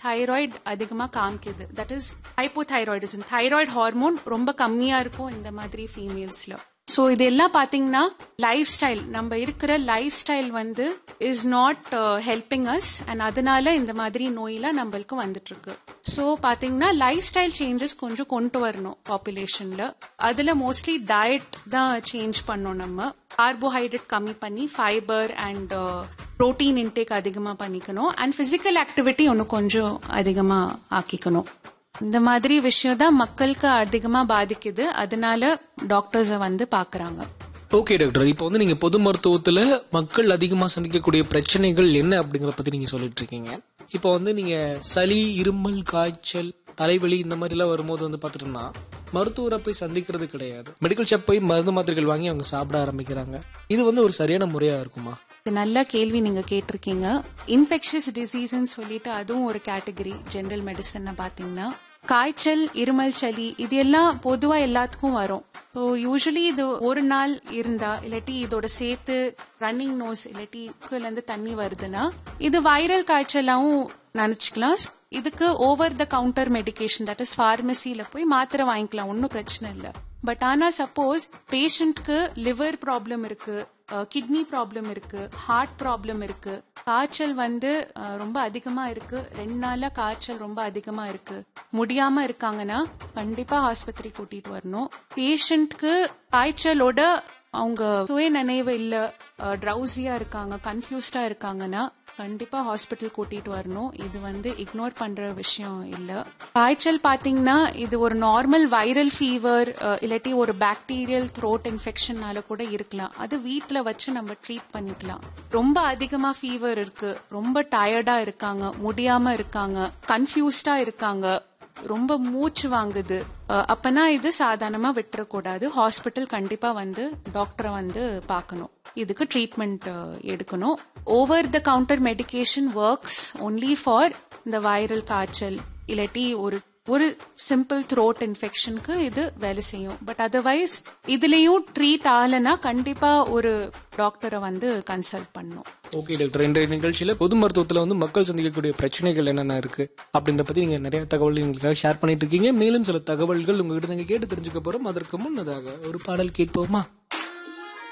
thyroid அதிகமா காமிக்குது that is hypothyroidism thyroid hormone ரொம்ப கம்மியா இருக்கும் இந்த மாதிரி ஃபீமேல்ஸ்ல ஸோ இதெல்லாம் பார்த்தீங்கன்னா லைஃப் ஸ்டைல் நம்ம இருக்கிற லைஃப் ஸ்டைல் வந்து is not helping us and அதனால இந்த மாதிரி நோயெல்லாம் நம்மளுக்கு வந்துட்டு இருக்கு ஸோ பார்த்தீங்கன்னா லைஃப் ஸ்டைல் சேஞ்சஸ் கொஞ்சம் கொண்டு வரணும் பாப்புலேஷன்ல அதில் மோஸ்ட்லி டயட் தான் சேஞ்ச் பண்ணோம் நம்ம கார்போஹைட்ரேட் கம்மி பண்ணி ஃபைபர் அண்ட் ப்ரோட்டீன் இன்டேக் அதிகமாக பண்ணிக்கணும் அண்ட் ஃபிசிக்கல் ஆக்டிவிட்டி இன்னும் கொஞ்சம் அதிகமாக ஆக்கிக்கணும் இந்த மாதிரி விஷயம் தான் மக்களுக்கு அதிகமாக பாதிக்குது அதனால டாக்டர்ஸை வந்து பார்க்குறாங்க ஓகே டாக்டர் இப்போ வந்து நீங்க பொது மருத்துவத்துல மக்கள் அதிகமா சந்திக்கக்கூடிய பிரச்சனைகள் என்ன அப்படிங்கறத பத்தி நீங்க சொல்லிட்டு இருக்கீங்க இப்போ வந்து நீங்க சளி இருமல் காய்ச்சல் தலைவலி இந்த மாதிரி எல்லாம் வரும்போது வந்து பாத்துட்டோம்னா மருத்துவரை போய் சந்திக்கிறது கிடையாது மெடிக்கல் ஷாப் போய் மருந்து மாத்திரைகள் வாங்கி அவங்க சாப்பிட ஆரம்பிக்கிறாங்க இது வந்து ஒரு சரியான முறையா இருக்குமா இது நல்ல கேள்வி நீங்க கேட்டிருக்கீங்க இன்ஃபெக்ஷஸ் டிசீஸ்ன்னு சொல்லிட்டு அதுவும் ஒரு கேட்டகரி ஜெனரல் மெடிசன் பாத்தீங்கன்னா காய்ச்சல் இருமல் சளி இது எல்லாம் பொதுவா எல்லாத்துக்கும் வரும் ஸோ யூஸ்வலி இது ஒரு நாள் இருந்தா இல்லாட்டி இதோட சேர்த்து ரன்னிங் நோஸ் இல்லாட்டி இருந்து தண்ணி வருதுன்னா இது வைரல் காய்ச்சலாவும் நினைச்சுக்கலாம் இதுக்கு over the counter medication that is ஃபார்மசியில போய் மாத்திரை வாங்கிக்கலாம் ஒன்றும் பிரச்சனை இல்லை பட் ஆனா சப்போஸ் பேஷண்ட்க்கு லிவர் ப்ராப்ளம் இருக்கு கிட்னி ப்ராப்ளம் இருக்கு ஹார்ட் ப்ராப்ளம் இருக்கு காய்ச்சல் வந்து அஹ், ரொம்ப அதிகமா இருக்கு ரெண்டு நாளா காய்ச்சல் ரொம்ப அதிகமா இருக்கு முடியாம இருக்காங்கன்னா கண்டிப்பா ஆஸ்பத்திரி கூட்டிட்டு வரணும் பேஷண்ட்க்கு காய்ச்சலோட அவங்க சுய நினைவு இல்ல ட்ரௌசியா இருக்காங்க கன்ஃபியூஸ்டா இருக்காங்கன்னா கண்டிப்பா ஹாஸ்பிட்டல் கூட்டிட்டு வரணும் இது வந்து இக்னோர் பண்ற விஷயம் இல்ல காய்ச்சல் பாத்தீங்கன்னா இது ஒரு நார்மல் வைரல் ஃபீவர் இல்லாட்டி ஒரு பாக்டீரியல் த்ரோட் இன்ஃபெக்ஷன்னால கூட இருக்கலாம் அது வீட்ல வச்சு நம்ம ட்ரீட் பண்ணிக்கலாம் ரொம்ப அதிகமா ஃபீவர் இருக்கு ரொம்ப டயர்டா இருக்காங்க முடியாம இருக்காங்க கன்ஃபியூஸ்டா இருக்காங்க ரொம்ப மூச்சு வாங்குது அஹ் அப்பனா இது சாதாரணமா விட்டுறக்கூடாது ஹாஸ்பிட்டல் கண்டிப்பா வந்து டாக்டரை வந்து பார்க்கணும் இதுக்கு ட்ரீட்மெண்ட் எடுக்கணும் over the counter medication works only for இந்த வைரல் காய்ச்சல் இல்லாட்டி ஒரு ஒரு சிம்பிள் த்ரோட் இன்ஃபெக்ஷனுக்கு இது வேலை செய்யும் பட் அதர்வைஸ் இதுலயும் ட்ரீட் ஆகலைன்னா கண்டிப்பா ஒரு டாக்டரை வந்து கன்சல்ட் பண்ணும் ஓகே டாக்டர் இன்றைய நிகழ்ச்சியில பொது மருத்துவத்துல வந்து மக்கள் சந்திக்கக்கூடிய பிரச்சனைகள் என்னென்ன இருக்கு அப்படின்றத பத்தி நீங்க நிறைய தகவல் எங்களுக்காக ஷேர் பண்ணிட்டு இருக்கீங்க மேலும் சில தகவல்கள் உங்ககிட்ட நாங்க கேட்டு தெரிஞ்சுக்க போறோம் அதற்கு முன்னதாக ஒரு பாடல் கேட்போமா